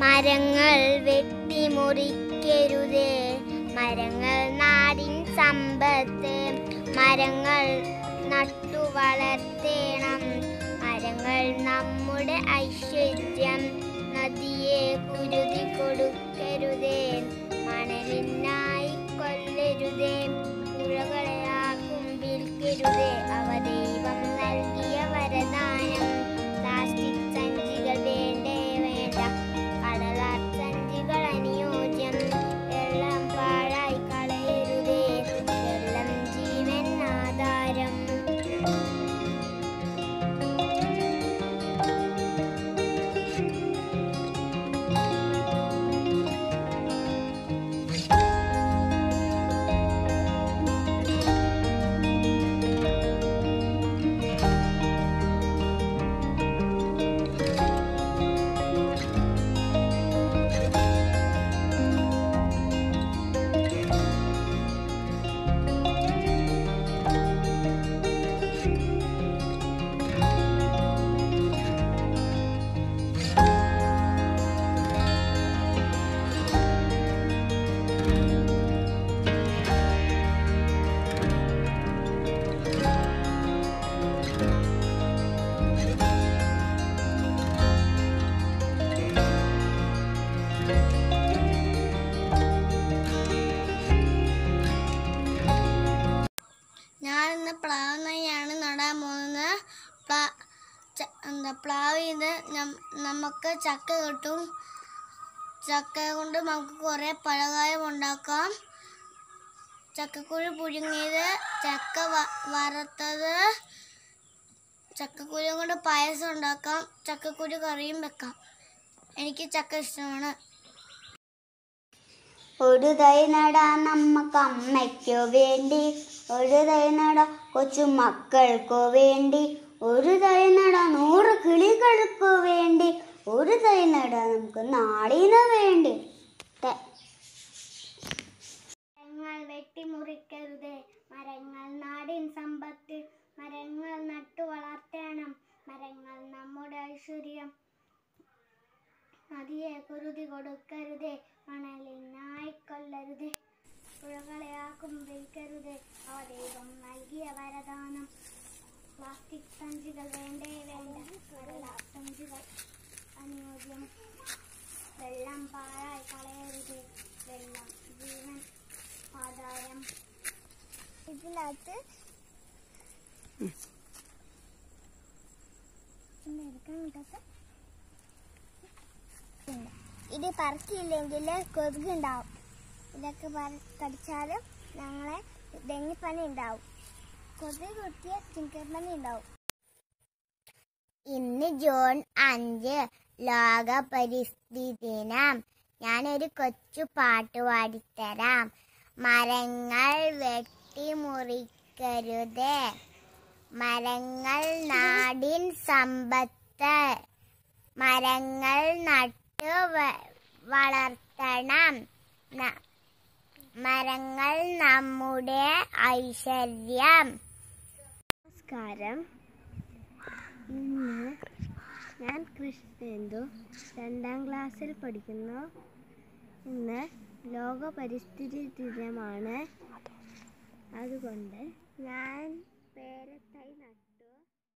മരങ്ങൾ വെട്ടിമുറിക്കരുതേ മരങ്ങൾ നാടിൻ സമ്പത്ത് മരങ്ങൾ നട്ടു വളർത്തേണം മരങ്ങൾ നമ്മുടെ ഐശ്വര്യം നദിയെ കുരുതി കൊടുക്കരുതേ മണലിനായി കൊല്ലരുതേ പുഴകളെ ആക്കും വിൽക്കരുതേ അവ ദൈവം നൽകിയ വരദാനം പ്ലാസ്റ്റിക് സഞ്ചികൾ വേണ്ടേ വേണ്ട കടലാർ സഞ്ചികൾ അനുയോജ്യം വെള്ളം പാഴായി കളയരുതേ വെള്ളം ജീവൻ ആധാരം ഞാൻ ഇന്ന് പ്ലാവ് തൈയാണ് നടാൻ പോകുന്നത് പ്ലാ ച- എന്താ പ്ലാവ് ഇത് നം- നമുക്ക് ചക്ക കിട്ടും ചക്ക കൊണ്ട് നമുക്ക് കുറേ പലകായം ഉണ്ടാക്കാം ചക്കക്കുരു പുഴുങ്ങിയത് ചക്ക വ- വറുത്തത് ചക്കക്കുരു കൊണ്ട് പായസം ഉണ്ടാക്കാം ചക്കക്കുരു കറിയും വെക്കാം എനിക്ക് ചക്ക ഇഷ്ടമാണ് ഒരു തൈ നടാൻ നമ്മക്ക് അമ്മയ്ക്കു വേണ്ടി ഒരു തൈ നടാൻ കൊച്ചു മക്കൾക്കു വേണ്ടി ഒരു തൈ നടാൻ നൂറ് കിളികൾക്കു വേണ്ടി ഒരു തൈ നടാൻ നമുക്ക് നാടിനു വേണ്ടി ത- മരങ്ങൾ വെട്ടിമുറിക്കരുതേ മരങ്ങൾ നാടിൻ സമ്പത്ത് മരങ്ങൾ നട്ടു വളർത്തണം മരങ്ങൾ നമ്മുടെ ഐശ്വര്യം നദിയെ കുരുതി കൊടുക്കരുതേ മണലിനായി കൊല്ലരുതേ പുഴകളെ ആക്കും വിൽക്കരുതേ അവ ദൈവം നൽകിയ വരദാനം പ്ലാസ്റ്റിക് സഞ്ചികൾ വേണ്ടേ വേണ്ട കടലാസ് സഞ്ചികൾ അനുയോജ്യം വെള്ളം പാഴായി കളയരുത് വെള്ളം ജീവൻ ആധാരം ഇതിനകത്ത് ഇത് പറക്കിയില്ലെങ്കിൽ കൊതുക് ഉണ്ടാവും ഇതൊക്കെ പറ- കടിച്ചാലും ഞങ്ങളെ ഡെങ്കിപ്പനി ഉണ്ടാവും കൊതുക് കുത്തിയ ചിങ്കപ്പനി ഉണ്ടാവും ഇന്ന് ജൂൺ അഞ്ച് ലോക പരിസ്ഥിതി ദിനം ഞാനൊരു കൊച്ചു പാട്ട് പാടിത്തരാം മരങ്ങൾ വെട്ടിമുറിക്കരുത് മരങ്ങൾ നാടിൻ സമ്പത്ത് മരങ്ങൾ നട്ടു വ- വളർത്തണം ന- മരങ്ങൾ നമ്മുടെ ഐശ്വര്യം നമസ്കാരം ഇന്ന് ഞാൻ കൃഷ്ണേന്ദു രണ്ടാം ക്ലാസ്സിൽ പഠിക്കുന്നു ഇന്ന് ലോക പരിസ്ഥിതി ദിനമാണ് അതുകൊണ്ട് ഞാൻ പേരത്തൈ നട്ടു